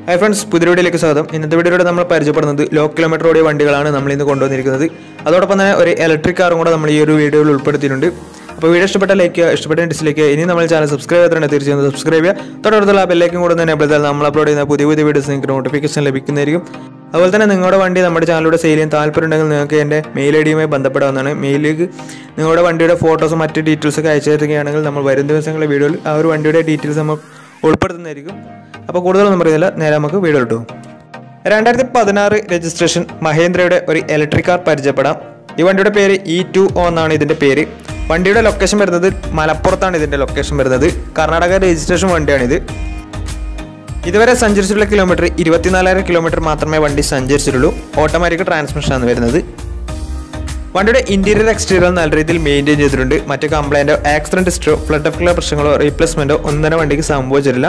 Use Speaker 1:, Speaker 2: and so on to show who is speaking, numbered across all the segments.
Speaker 1: hi friends പുതിയ വീഡിയോയിലേക്ക് സ്വാഗതം ഇന്നത്തെ വീഡിയോയിലൂടെ നമ്മൾ പരിചയപ്പെടുന്നത് ലോ കിലോമീറ്റർ ഓടിയ വണ്ടികളാണ് നമ്മൾ ഇന്ന് കൊണ്ടുവന്നിരിക്കുന്നത് അതോടൊപ്പം തന്നെ ഒരു ഇലക്ട്രിക് കാറും കൂടെ നമ്മൾ ഈ ഒരു വീഡിയോയിൽ ഉൾപ്പെടുത്തിയിട്ടുണ്ട് അപ്പോൾ വീഡിയോ ഇഷ്ടപ്പെട്ട ലൈക്ക് ചെയ്യുക ഇഷ്ടപ്പെട്ട ഡിസ്ലൈക്ക് ഇനി നമ്മൾ ചാനൽ സബ്സ്ക്രൈബ് ചെയ്തിട്ടുണ്ട് തീർച്ചയായും സബ്സ്ക്രൈബ് ചെയ്യുക തൊട്ടടുത്തുള്ള ബെല്ലേക്കും കൂടെ തന്നെ എപ്പോൾ നമ്മൾ അപ്ലോഡ് ചെയ്യുന്ന പുതിയ പുതിയ വീഡിയോസ് നിങ്ങൾക്ക് നോട്ടിഫിക്കേഷൻ ലഭിക്കുന്നതായിരിക്കും അതുപോലെ തന്നെ നിങ്ങളുടെ വണ്ടി നമ്മുടെ ചാനലിലൂടെ സെയിൽ ചെയ്യാൻ താല്പര്യമുണ്ടെങ്കിൽ നിങ്ങൾക്ക് എൻ്റെ മെയിൽ ഐ ഡിയുമായി ബന്ധപ്പെടാവുന്നതാണ് മെയിലിലേക്ക് നിങ്ങളുടെ വണ്ടിയുടെ ഫോട്ടോസും മറ്റ് ഡീറ്റെയിൽസ് ഒക്കെ അയച്ചു തരികയാണെങ്കിൽ നമ്മൾ വരും ദിവസങ്ങളിലെ വീഡിയോയിൽ ആ ഒരു വണ്ടിയുടെ ഡീറ്റെയിൽസ് നമ്മൾ ഉൾപ്പെടുത്തുന്നതായിരിക്കും അപ്പോൾ കൂടുതലൊന്നും പറയുന്നില്ല നേരെ നമുക്ക് വീഡിയോ ഇട്ടു രണ്ടായിരത്തി പതിനാറ് രജിസ്ട്രേഷൻ മഹേന്ദ്രയുടെ ഒരു ഇലക്ട്രിക് കാർ പരിചയപ്പെടാം ഈ വണ്ടിയുടെ പേര് ഇ ടു ഒ എന്നാണ് ഇതിൻ്റെ പേര് വണ്ടിയുടെ ലൊക്കേഷൻ വരുന്നത് മലപ്പുറത്താണ് ഇതിൻ്റെ ലൊക്കേഷൻ വരുന്നത് കർണാടക രജിസ്ട്രേഷൻ വണ്ടിയാണിത് ഇതുവരെ സഞ്ചരിച്ചിട്ടുള്ള കിലോമീറ്റർ ഇരുപത്തിനാലായിരം കിലോമീറ്റർ മാത്രമേ വണ്ടി സഞ്ചരിച്ചിട്ടുള്ളൂ ഓട്ടോമാറ്റിക് ട്രാൻസ്മിഷൻ ആണ് വരുന്നത് വണ്ടിയുടെ ഇന്റീരിയർ എക്സ്റ്റീരിയർ നല്ല രീതിയിൽ മെയിൻറ്റെയിൻ ചെയ്തിട്ടുണ്ട് മറ്റ് കംപ്ലൈൻറ്റോ ആക്സിഡന്റ് ഹിസ്റ്ററോ ഫ്ലഡ് ഓഫ് പ്രശ്നങ്ങളോ റീപ്ലേസ്മെന്റോ ഒന്നും തന്നെ വണ്ടിക്ക് സംഭവിച്ചിട്ടില്ല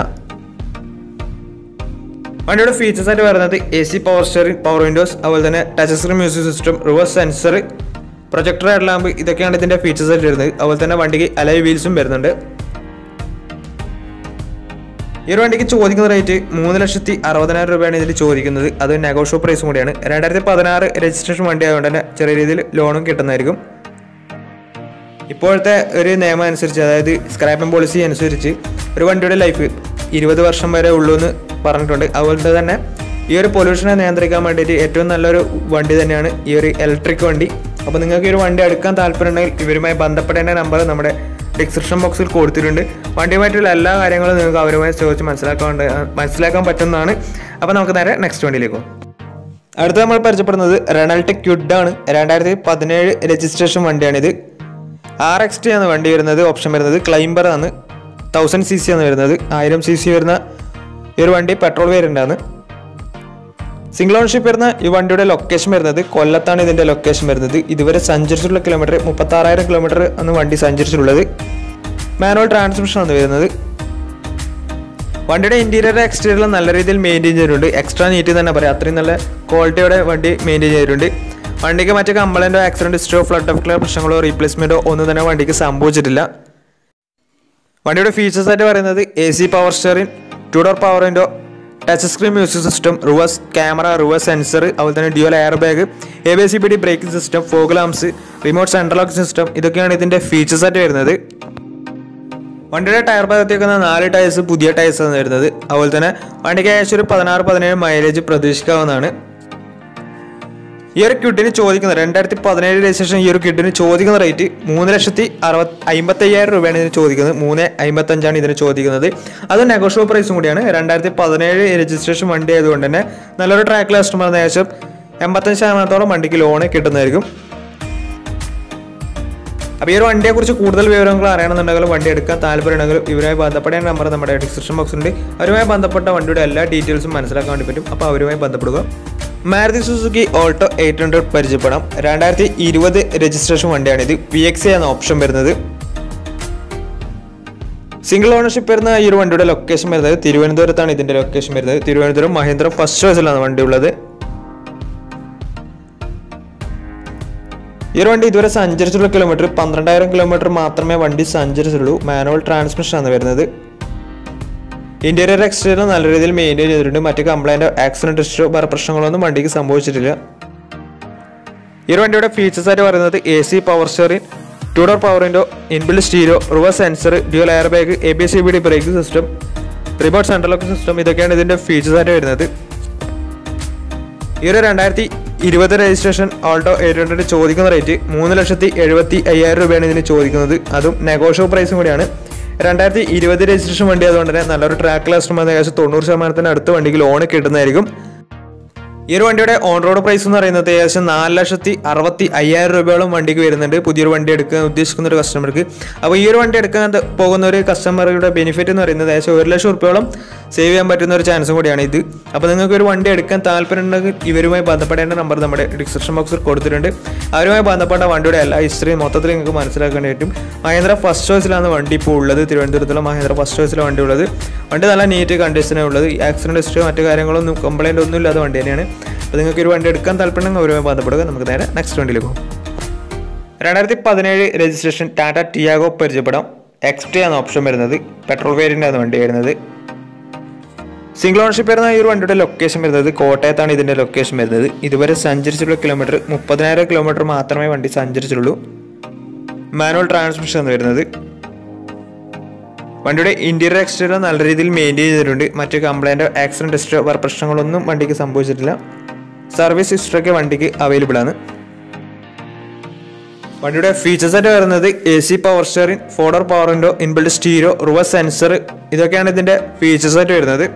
Speaker 1: വണ്ടിയുടെ ഫീച്ചേഴ്സ് ആയിട്ട് വരുന്നത് A C power steering power windows അതുപോലെ തന്നെ touch screen music system reverse sensor projector head lamp ഇതൊക്കെയാണ് ഇതിന്റെ ഫീച്ചേഴ്സ് ആയിട്ട് വരുന്നത് അതുപോലെ തന്നെ വണ്ടിക്ക് അലൈ വീൽസും വരുന്നുണ്ട് ഈ ഒരു വണ്ടിക്ക് ചോദിക്കുന്ന റേറ്റ് മൂന്ന് ലക്ഷത്തി അറുപതിനായിരം രൂപയാണ് ഇതിൽ ചോദിക്കുന്നത് അത് നെഗോഷ്യോ പ്രൈസും കൂടിയാണ് രണ്ടായിരത്തി പതിനാറ് രജിസ്ട്രേഷൻ വണ്ടി ആയതുകൊണ്ട് തന്നെ ചെറിയ രീതിയിൽ ലോണും കിട്ടുന്നതായിരിക്കും ഇപ്പോഴത്തെ ഒരു നിയമം അനുസരിച്ച് അതായത് സ്ക്രാപ്പിംഗ് പോളിസി അനുസരിച്ച് ഒരു വണ്ടിയുടെ ലൈഫ് ഇരുപത് വർഷം വരെ ഉള്ളൂ എന്ന് പറഞ്ഞിട്ടുണ്ട് അതുപോലെ തന്നെ ഈ ഒരു പൊല്യൂഷനെ നിയന്ത്രിക്കാൻ വേണ്ടിയിട്ട് ഏറ്റവും നല്ലൊരു വണ്ടി തന്നെയാണ് ഈ ഒരു ഇലക്ട്രിക് വണ്ടി അപ്പോൾ നിങ്ങൾക്ക് ഈ ഒരു വണ്ടി എടുക്കാൻ താല്പര്യമുണ്ടെങ്കിൽ ഇവരുമായി ബന്ധപ്പെടേണ്ട നമ്പർ നമ്മുടെ ഡിസ്ക്രിപ്ഷൻ ബോക്സിൽ കൊടുത്തിട്ടുണ്ട് വണ്ടിയുമായിട്ടുള്ള എല്ലാ കാര്യങ്ങളും നിങ്ങൾക്ക് അവരുമായി ചോദിച്ച് മനസ്സിലാക്കാൻ മനസ്സിലാക്കാൻ പറ്റുന്നതാണ് അപ്പോൾ നമുക്ക് നേരെ നെക്സ്റ്റ് വണ്ടിയിലേക്ക് പോകും അടുത്ത നമ്മൾ പരിചയപ്പെടുന്നത് റെണൾട്ട് ക്യുഡ് ആണ് രണ്ടായിരത്തി പതിനേഴ് രജിസ്ട്രേഷൻ വണ്ടിയാണിത് ആർ എക്സ് ടി ആണ് വണ്ടി വരുന്നത് ഓപ്ഷൻ വരുന്നത് ക്ലൈംബർ ആണ് തൗസൻഡ് സി സി ആണ് വരുന്നത് ആയിരം സി സി വരുന്ന ഈ ഒരു വണ്ടി പെട്രോൾ വേരിയൻ്റ് ആണ് സിംഗിൾ ഓൺഷിപ്പ് വരുന്ന ഈ വണ്ടിയുടെ ലൊക്കേഷൻ വരുന്നത് കൊല്ലത്താണ് ഇതിന്റെ ലൊക്കേഷൻ വരുന്നത് ഇതുവരെ സഞ്ചരിച്ചിട്ടുള്ള കിലോമീറ്റർ മുപ്പത്താറായിരം കിലോമീറ്റർ ആണ് വണ്ടി സഞ്ചരിച്ചിട്ടുള്ളത് മാനുവൽ ട്രാൻസ്മിഷൻ ആണ് വരുന്നത് വണ്ടിയുടെ ഇന്റീരിയർ എക്സ്റ്റീരിയർ നല്ല രീതിയിൽ മെയിൻറ്റെയിൻ ചെയ്തിട്ടുണ്ട് എക്സ്ട്രാ നീറ്റ് തന്നെ പറയാം അത്രയും നല്ല ക്വാളിറ്റിയോടെ വണ്ടി മെയിൻറ്റെയിൻ ചെയ്തിട്ടുണ്ട് വണ്ടിക്ക് മറ്റ് കംപ്ലൈൻറ്റോ ആക്സിഡന്റ് ഹിസ്റ്ററോ ഫ്ലഡ് ഓഫ് ക്ലിയർ പ്രശ്നങ്ങളോ റീപ്ലേസ്മെന്റോ ഒന്നും തന്നെ വണ്ടിക്ക് സംഭവിച്ചിട്ടില്ല വണ്ടിയുടെ ഫീച്ചേഴ്സ് ആയിട്ട് പറയുന്നത് A C power steering two door power window touch screen music system reverse camera reverse sensor അതുപോലെ തന്നെ dual air bag A B C B D braking system fog lamps remote central lock system ഇതൊക്കെയാണ് ഇതിന്റെ features ആയിട്ട് വരുന്നത് വണ്ടിയുടെ tyre ഭാഗത്തേക്ക് നാല് tyres പുതിയ ടയേഴ്സ് ആണ് വരുന്നത് അതുപോലെ തന്നെ വണ്ടിക്ക് ഏകദേശം ഒരു പതിനാറ് പതിനേഴ് മൈലേജ് പ്രതീക്ഷിക്കാവുന്നതാണ് ഈ ഒരു കിഡിന് ചോദിക്കുന്ന രണ്ടായിരത്തി പതിനേഴ് രജിസ്ട്രേഷൻ ഈ ഒരു കിഡിന് ചോദിക്കുന്ന റേറ്റ് മൂന്ന് ലക്ഷത്തി അറുപത് അമ്പത്തി അയ്യായിരം രൂപയാണ് ഇതിന് ചോദിക്കുന്നത് മൂന്ന് അമ്പത്തഞ്ചാണ് ഇതിന് ചോദിക്കുന്നത് അത് നെഗോഷ്യോ പ്രൈസും കൂടിയാണ് രണ്ടായിരത്തി പതിനേഴ് രജിസ്ട്രേഷൻ വണ്ടി ആയതുകൊണ്ട് തന്നെ നല്ലൊരു ട്രാക്ക് കസ്റ്റമർ ഏകദേശം എൺപത്തഞ്ച് ശതമാനത്തോളം വണ്ടിക്ക് ലോണ് കിട്ടുന്നതായിരിക്കും അപ്പോൾ ഈ ഒരു വണ്ടിയെക്കുറിച്ച് കൂടുതൽ വിവരങ്ങൾ അറിയണമെന്നുണ്ടെങ്കിലും വണ്ടി എടുക്കാൻ താല്പര്യമുണ്ടെങ്കിലും ഇവരുമായി ബന്ധപ്പെടേണ്ട നമ്പർ നമ്മുടെ ഡിസ്ക്രിപ്ഷൻ ബോക്സ് ഉണ്ട് അവരുമായി ബന്ധപ്പെട്ട വണ്ടിയുടെ എല്ലാ ഡീറ്റെയിൽസും മനസ്സിലാക്കാൻ വേണ്ടി പറ്റും അപ്പോൾ അവരുമായി ബന്ധപ്പെടുക Maruti Suzuki Alto eight hundred പരിചയപ്പെടാം രണ്ടായിരത്തി ഇരുപത് രജിസ്ട്രേഷൻ വണ്ടിയാണിത് പി എക്സ് എന്ന ഓപ്ഷൻ വരുന്നത് സിംഗിൾ ഓണർഷിപ്പ് വരുന്ന ഈ ഒരു വണ്ടിയുടെ ലൊക്കേഷൻ വരുന്നത് തിരുവനന്തപുരത്താണ് ഇതിന്റെ ലൊക്കേഷൻ വരുന്നത് തിരുവനന്തപുരം മഹേന്ദ്ര ഫസ്റ്റ് ചോയ്സിലാണ് വണ്ടി ഉള്ളത് ഈ ഒരു വണ്ടി ഇതുവരെ സഞ്ചരിച്ചിട്ടുള്ള കിലോമീറ്റർ പന്ത്രണ്ടായിരം കിലോമീറ്റർ മാത്രമേ വണ്ടി സഞ്ചരിച്ചിട്ടുള്ളൂ മാനുവൽ ട്രാൻസ്മിഷൻ ആണ് വരുന്നത് ഇന്റീരിയർ എക്സ്റ്റീരിയർ നല്ല രീതിയിൽ മെയിൻറ്റെയിൻ ചെയ്തിട്ടുണ്ട് മറ്റ് കംപ്ലൈൻറ്റോ ആക്സിഡന്റ് ഹിസ്റ്ററോ വേറെ പ്രശ്നങ്ങളൊന്നും വണ്ടിക്ക് സംഭവിച്ചിട്ടില്ല ഈ ഒരു വണ്ടിയുടെ ഫീച്ചേഴ്സ് ആയിട്ട് പറയുന്നത് A C power steering two door power window inbuilt stereo reverse sensor dual air bag A B C B D braking system remote central lock system ഇതൊക്കെയാണ് ഇതിന്റെ ഫീച്ചേഴ്സ് ആയിട്ട് വരുന്നത് ഈ ഒരു രണ്ടായിരത്തി ഇരുപത് രജിസ്ട്രേഷൻ ഓൾട്ടോ എയ്റ്റ് ഹൺഡ്രഡ് ചോദിക്കുന്ന rate മൂന്ന് ലക്ഷത്തി എഴുപത്തി അയ്യായിരം രൂപയാണ് ഇതിന് ചോദിക്കുന്നത് അതും നെഗോഷ്യോ പ്രൈസും കൂടിയാണ് രണ്ടായിരത്തി ഇരുപത് രജിസ്ട്രേഷൻ വണ്ടി ആയതുകൊണ്ട് തന്നെ നല്ലൊരു ട്രാക്ക് കസ്റ്റമർ ഏകദേശം തൊണ്ണൂറ് ശതമാനത്തിന് അടുത്ത വണ്ടിക്ക് ലോൺ കിട്ടുന്നതായിരിക്കും ഈ ഒരു വണ്ടിയുടെ ഓൺ റോഡ് പ്രൈസ് എന്ന് പറയുന്നത് ഏകദേശം നാല് ലക്ഷത്തി അറുപത്തി അയ്യായിരം രൂപയോളം വണ്ടിക്ക് വരുന്നുണ്ട് പുതിയൊരു വണ്ടി എടുക്കാൻ ഉദ്ദേശിക്കുന്ന ഒരു കസ്റ്റമർക്ക് അപ്പോൾ ഈ ഒരു വണ്ടി എടുക്കാൻ ത- പോകുന്ന ഒരു കസ്റ്റമറുടെ ബെനിഫിറ്റ് എന്ന് പറയുന്നത് ഏകദേശം ഒരു ലക്ഷം രൂപയോളം സേവ് ചെയ്യാൻ പറ്റുന്ന ഒരു ചാൻസും കൂടിയാണ് ഇത് അപ്പോൾ നിങ്ങൾക്ക് ഒരു വണ്ടി എടുക്കാൻ താല്പര്യമുണ്ടെങ്കിൽ ഇവരുമായി ബന്ധപ്പെടേണ്ട നമ്പർ നമ്മുടെ ഡിസ്ക്രിപ്ഷൻ ബോക്സിൽ കൊടുത്തിട്ടുണ്ട് അവരുമായി ബന്ധപ്പെട്ട വണ്ടിയുടെ എല്ലാ ഹിസ്റ്ററിയും മൊത്തത്തിൽ നിങ്ങൾക്ക് മനസ്സിലാക്കാൻ പറ്റും മഹേന്ദ്ര ഫസ്റ്റ് ചോയ്സിലാണ് വണ്ടി ഇപ്പോൾ ഉള്ളത് തിരുവനന്തപുരത്തുള്ള മഹേന്ദ്ര ഫസ്റ്റ് ചോയ്സിലാണ് വണ്ടി ഉള്ളത് വണ്ടി നല്ല നീറ്റ് കണ്ടീഷനാണ് ഉള്ളത് ആക്സിഡന്റ് ഹിസ്റ്ററി മറ്റു കാര്യങ്ങളൊന്നും കംപ്ലൈൻറ്റ് ഒന്നും ഇല്ലാത്ത വണ്ടി തന്നെയാണ് അപ്പോൾ നിങ്ങൾക്ക് ഒരു വണ്ടി എടുക്കാൻ താല്പര്യമുണ്ടെങ്കിൽ അവരുമായി ബന്ധപ്പെടുക നമുക്ക് നേരെ നെക്സ്റ്റ് വണ്ടിയിലേക്ക് പോകും രണ്ടായിരത്തി പതിനേഴ് രജിസ്ട്രേഷൻ ടാറ്റ ടിയാഗോ പരിചയപ്പെടാം എക്സ് ടി ആണ് ഓപ്ഷൻ വരുന്നത് പെട്രോൾ വേരിയൻ്റ് ആണ് വണ്ടി വരുന്നത് സിംഗിൾ ഓണർഷിപ്പ് വരുന്ന ഈ ഒരു വണ്ടിയുടെ ലൊക്കേഷൻ വരുന്നത് കോട്ടയത്താണ് ഇതിൻ്റെ ലൊക്കേഷൻ വരുന്നത് ഇതുവരെ സഞ്ചരിച്ചിട്ടുള്ള കിലോമീറ്റർ മുപ്പതിനായിരം കിലോമീറ്റർ മാത്രമേ വണ്ടി സഞ്ചരിച്ചിട്ടുള്ളൂ മാനുവൽ ട്രാൻസ്മിഷൻ എന്ന് വരുന്നത് വണ്ടിയുടെ ഇന്റീരിയർ എക്സ്റ്റീരിയർ നല്ല രീതിയിൽ മെയിൻറ്റെയിൻ ചെയ്തിട്ടുണ്ട് മറ്റ് കംപ്ലൈൻറ്റോ ആക്സിഡൻറ്റ് ഹിസ്റ്ററോ വേറെ പ്രശ്നങ്ങളൊന്നും വണ്ടിക്ക് സംഭവിച്ചിട്ടില്ല സർവീസ് ഹിസ്റ്ററൊക്കെ വണ്ടിക്ക് അവൈലബിൾ ആണ് വണ്ടിയുടെ ഫീച്ചേഴ്സ് ആയിട്ട് വരുന്നത് A C power steering four door power window inbuilt stereo reverse sensor ഇതൊക്കെയാണ് ഇതിന്റെ ഫീച്ചേഴ്സ് ആയിട്ട് വരുന്നത്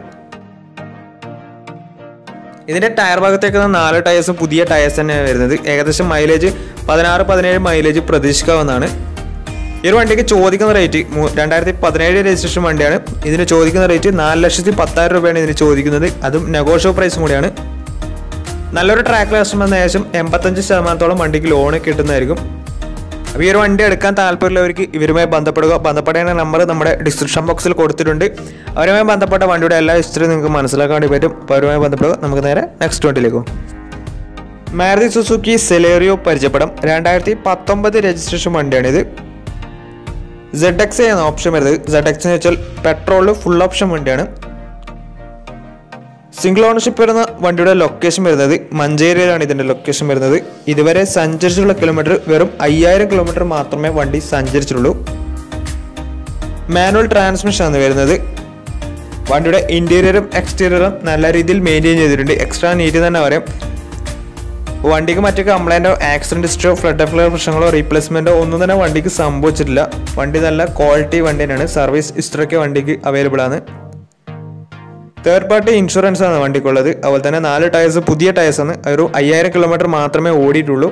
Speaker 1: ഇതിന്റെ ടയർ ഭാഗത്തേക്ക് നാല് ടയേഴ്സും പുതിയ ടയേഴ്സ് തന്നെയാണ് വരുന്നത് ഏകദേശം മൈലേജ് പതിനാറ് പതിനേഴ് മൈലേജ് പ്രതീക്ഷിക്കാവുന്നതാണ് ഈ ഒരു വണ്ടിക്ക് ചോദിക്കുന്ന റേറ്റ് രണ്ടായിരത്തി പതിനേഴ് രജിസ്ട്രേഷൻ വണ്ടിയാണ് ഇതിന് ചോദിക്കുന്ന റേറ്റ് നാല് ലക്ഷത്തി പത്തായിരം രൂപയാണ് ഇതിന് ചോദിക്കുന്നത് അതും നെഗോഷ്യോ പ്രൈസും കൂടിയാണ് നല്ലൊരു ട്രാക്ക് കസ്റ്റമർ ഏകദേശം എൺപത്തഞ്ച് ശതമാനത്തോളം വണ്ടിക്ക് ലോൺ കിട്ടുന്നതായിരിക്കും അപ്പോൾ ഈ ഒരു വണ്ടി എടുക്കാൻ താല്പര്യമുള്ളവർക്ക് ഇവരുമായി ബന്ധപ്പെടുക ബന്ധപ്പെടേണ്ട നമ്പർ നമ്മുടെ ഡിസ്ക്രിപ്ഷൻ ബോക്സിൽ കൊടുത്തിട്ടുണ്ട് അവരുമായി ബന്ധപ്പെട്ട വണ്ടിയുടെ എല്ലാ ഹിസ്റ്ററി നിങ്ങൾക്ക് മനസ്സിലാക്കാൻ വേണ്ടി പറ്റും അപ്പോൾ അവരുമായി ബന്ധപ്പെടുക നമുക്ക് നേരെ നെക്സ്റ്റ് വണ്ടിയിലേക്ക് പോകും മാരുതി സുസുക്കി സെലേറിയോ പരിചയപ്പെടാം രണ്ടായിരത്തി പത്തൊമ്പത് രജിസ്ട്രേഷൻ വണ്ടിയാണിത് സെഡ് എക്സ് എന്ന ഓപ്ഷൻ വരുന്നത് സെഡ് എക്സ് എന്ന് വെച്ചാൽ പെട്രോളിൽ ഫുൾ ഓപ്ഷൻ വണ്ടിയാണ് സിംഗിൾ ഓണർഷിപ്പ് വരുന്ന വണ്ടിയുടെ ലൊക്കേഷൻ വരുന്നത് മഞ്ചേരിയിലാണ് ഇതിന്റെ ലൊക്കേഷൻ വരുന്നത് ഇതുവരെ സഞ്ചരിച്ചിട്ടുള്ള കിലോമീറ്റർ വെറും അയ്യായിരം കിലോമീറ്റർ മാത്രമേ വണ്ടി സഞ്ചരിച്ചിട്ടുള്ളൂ മാനുവൽ ട്രാൻസ്മിഷൻ ആണ് വരുന്നത് വണ്ടിയുടെ ഇന്റീരിയറും എക്സ്റ്റീരിയറും നല്ല രീതിയിൽ മെയിൻറ്റെയിൻ ചെയ്തിട്ടുണ്ട് എക്സ്ട്രാ നീറ്റ് തന്നെ പറയാം വണ്ടിക്ക് മറ്റു കംപ്ലൈൻറ്റോ ആക്സിഡന്റ് ഹിസ്റ്ററോ ഫ്ലഡ് ഫ്ലോ പ്രശ്നങ്ങളോ റീപ്ലേസ്മെന്റോ ഒന്നും തന്നെ വണ്ടിക്ക് സംഭവിച്ചിട്ടില്ല വണ്ടി നല്ല ക്വാളിറ്റി വണ്ടി തന്നെയാണ് സർവീസ് ഹിസ്റ്ററൊക്കെ വണ്ടിക്ക് അവൈലബിൾ ആണ് തേർഡ് പാർട്ടി ഇൻഷുറൻസ് ആണ് വണ്ടിക്കുള്ളത് അതുപോലെ തന്നെ നാല് ടയേഴ്സ് പുതിയ ടയേഴ്സ് ആണ് ഒരു അയ്യായിരം കിലോമീറ്റർ മാത്രമേ ഓടിയിട്ടുള്ളൂ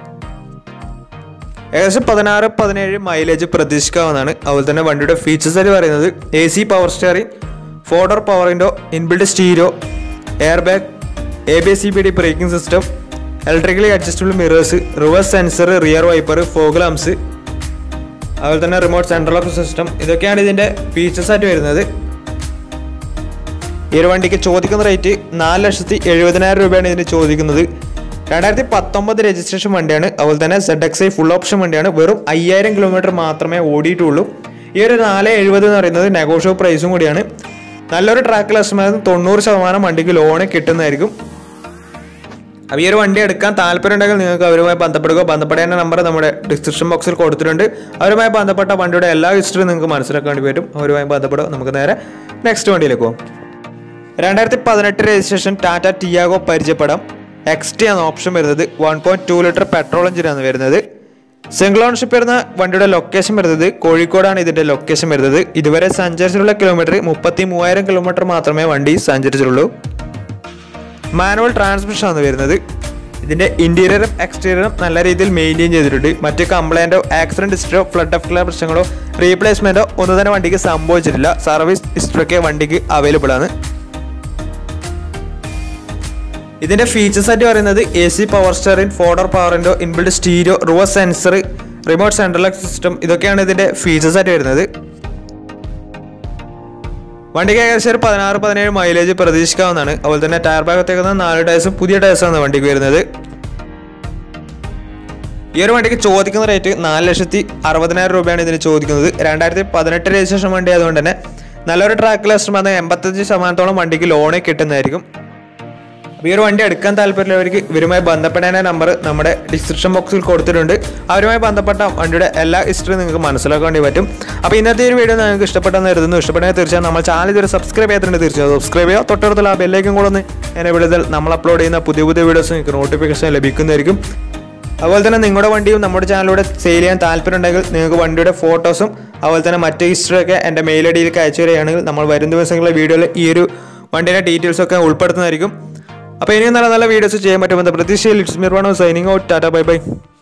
Speaker 1: ഏകദേശം പതിനാറ് പതിനേഴ് മൈലേജ് പ്രതീക്ഷിക്കാവുന്നതാണ് അതുപോലെ തന്നെ വണ്ടിയുടെ ഫീച്ചേഴ്സ് ആയിട്ട് പറയുന്നത് A C power steering four door power window inbuilt stereo air bag A B C B D braking system electrically adjustable mirrors reverse sensor rear wiper fog lamps അതുപോലെ തന്നെ റിമോട്ട് സെൻട്രൽ ലോക്ക് സിസ്റ്റം ഇതൊക്കെയാണ് ഇതിൻ്റെ features ആയിട്ട് വരുന്നത് ഈ ഒരു വണ്ടിക്ക് ചോദിക്കുന്ന റേറ്റ് നാല് ലക്ഷത്തി എഴുപതിനായിരം രൂപയാണ് ഇതിന് ചോദിക്കുന്നത് രണ്ടായിരത്തി പത്തൊമ്പത് രജിസ്ട്രേഷൻ വണ്ടിയാണ് അതുപോലെ തന്നെ Z X I full option വണ്ടിയാണ് വെറും അയ്യായിരം കിലോമീറ്റർ മാത്രമേ ഓടിയിട്ടുള്ളൂ ഈ ഒരു നാല് എഴുപത് എന്ന് പറയുന്നത് നെഗോഷ്യോ പ്രൈസും കൂടിയാണ് നല്ലൊരു ട്രാക്ക് ലക്ഷമായിരുന്നു തൊണ്ണൂറ് ശതമാനം വണ്ടിക്ക് ലോണ് കിട്ടുന്നതായിരിക്കും അപ്പോൾ ഈ ഒരു വണ്ടി എടുക്കാൻ താല്പര്യമുണ്ടെങ്കിൽ നിങ്ങൾക്ക് അവരുമായി ബന്ധപ്പെടുക ബന്ധപ്പെടേണ്ട നമ്പർ നമ്മുടെ ഡിസ്ക്രിപ്ഷൻ ബോക്സിൽ കൊടുത്തിട്ടുണ്ട് അവരുമായി ബന്ധപ്പെട്ട വണ്ടിയുടെ എല്ലാ ഹിസ്റ്ററിയും നിങ്ങൾക്ക് മനസ്സിലാക്കാൻ വേണ്ടി പറ്റും അവരുമായി ബന്ധപ്പെടുക നമുക്ക് നേരെ നെക്സ്റ്റ് വണ്ടിയിലേക്ക് പോകാം രണ്ടായിരത്തി പതിനെട്ട് രജിസ്ട്രേഷൻ ടാറ്റ ടിയാഗോ പരിചയപ്പെടാം എക്സ് ടി എന്ന ഓപ്ഷൻ വരുന്നത് one point two litre petrol എഞ്ചിനാണ് വരുന്നത് സിംഗിൾ ഓൺഷിപ്പ് വരുന്ന വണ്ടിയുടെ ലൊക്കേഷൻ വരുന്നത് കോഴിക്കോടാണ് ഇതിന്റെ ലൊക്കേഷൻ വരുന്നത് ഇതുവരെ സഞ്ചരിച്ചിട്ടുള്ള കിലോമീറ്റർ മുപ്പത്തി മൂവായിരം കിലോമീറ്റർ മാത്രമേ വണ്ടി സഞ്ചരിച്ചിട്ടുള്ളൂ മാനുവൽ ട്രാൻസ്മിഷൻ ആണ് വരുന്നത് ഇതിന്റെ ഇന്റീരിയറും എക്സ്റ്റീരിയറും നല്ല രീതിയിൽ മെയിൻറ്റെയിൻ ചെയ്തിട്ടുണ്ട് മറ്റ് കംപ്ലൈൻറ്റോ ആക്സിഡന്റ് ഹിസ്റ്ററോ ഫ്ലഡ് ഓഫ് പ്രശ്നങ്ങളോ റീപ്ലേസ്മെന്റോ ഒന്നും തന്നെ വണ്ടിക്ക് സംഭവിച്ചിട്ടില്ല സർവീസ് ഹിസ്റ്ററൊക്കെ വണ്ടിക്ക് അവൈലബിൾ ആണ് ഇതിന്റെ ഫീച്ചേഴ്സ് ആയിട്ട് പറയുന്നത് A C power steering four door power window inbuilt stereo reverse sensor remote central system ഇതൊക്കെയാണ് ഇതിന്റെ ഫീച്ചേഴ്സ് ആയിട്ട് വരുന്നത് വണ്ടിക്ക് ഏകദേശം ഒരു പതിനാറ് പതിനേഴ് മൈലേജ് പ്രതീക്ഷിക്കാവുന്നതാണ് അതുപോലെ തന്നെ ടയർ ഭാഗത്തേക്ക് നാല് ടയർസും പുതിയ ടയർസാണ് വണ്ടിക്ക് വരുന്നത് ഈ ഒരു വണ്ടിക്ക് ചോദിക്കുന്ന റേറ്റ് നാല് ലക്ഷത്തി അറുപതിനായിരം രൂപയാണ് ഇതിന് ചോദിക്കുന്നത് രണ്ടായിരത്തി പതിനെട്ട് രജിസ്ട്രേഷൻ വണ്ടി ആയതുകൊണ്ട് തന്നെ നല്ലൊരു ട്രാക്ക് ലസ്റ്റർ അത് എൺപത്തഞ്ച് ശതമാനത്തോളം വണ്ടിക്ക് ലോണ് കിട്ടുന്നതായിരിക്കും അപ്പോൾ ഈ ഒരു വണ്ടി എടുക്കാൻ താല്പര്യമുള്ളവർക്ക് ഇവരുമായി ബന്ധപ്പെടേണ്ട നമ്പർ നമ്മുടെ ഡിസ്ക്രിപ്ഷൻ ബോക്സിൽ കൊടുത്തിട്ടുണ്ട് അവരുമായി ബന്ധപ്പെട്ട വണ്ടിയുടെ എല്ലാ ഹിസ്റ്ററിയും നിങ്ങൾക്ക് മനസ്സിലാക്കാൻ വേണ്ടി പറ്റും അപ്പോൾ ഇന്നത്തെ ഒരു വീഡിയോ നിങ്ങൾക്ക് ഇഷ്ടപ്പെട്ടെന്ന് കരുതുന്നു ഇഷ്ടപ്പെട്ടെങ്കിൽ തീർച്ചയായും നമ്മൾ ചാനൽ ഇതുവരെ സബ്സ്ക്രൈബ് ചെയ്തിട്ടുണ്ട് തീർച്ചയായും സബ്സ്ക്രൈബ് ചെയ്യുക തൊട്ടടുത്തുള്ള ആ ബെല്ലേക്കും കൂടെ ഒന്ന് എന്നെ വിടുതൽ നമ്മൾ അപ്ലോഡ് ചെയ്യുന്ന പുതിയ പുതിയ വീഡിയോസ് നിങ്ങൾക്ക് നോട്ടിഫിക്കേഷൻ ലഭിക്കുന്നതായിരിക്കും അതുപോലെ തന്നെ നിങ്ങളുടെ വണ്ടിയും നമ്മുടെ ചാനലിലൂടെ സെയിൽ ചെയ്യാൻ താല്പര്യമുണ്ടെങ്കിൽ നിങ്ങൾക്ക് വണ്ടിയുടെ ഫോട്ടോസും അതുപോലെ തന്നെ മറ്റ് ഹിസ്റ്ററിയൊക്കെ എൻ്റെ മെയിൽ ഐ ഡിയിലേക്ക് അയച്ചു തരികയാണെങ്കിൽ നമ്മൾ വരും ദിവസങ്ങളിലെ വീഡിയോയിൽ ഈ ഒരു വണ്ടിയുടെ ഡീറ്റെയിൽസ് ഒക്കെ ഉൾപ്പെടുത്തുന്നതായിരിക്കും അപ്പോൾ ഇനിയും നല്ല നല്ല വീഡിയോസ് ചെയ്യാൻ പറ്റുമെന്ന പ്രതീക്ഷയിൽ ഇറ്റ്സ് മിർവാണോ signing out tata bye by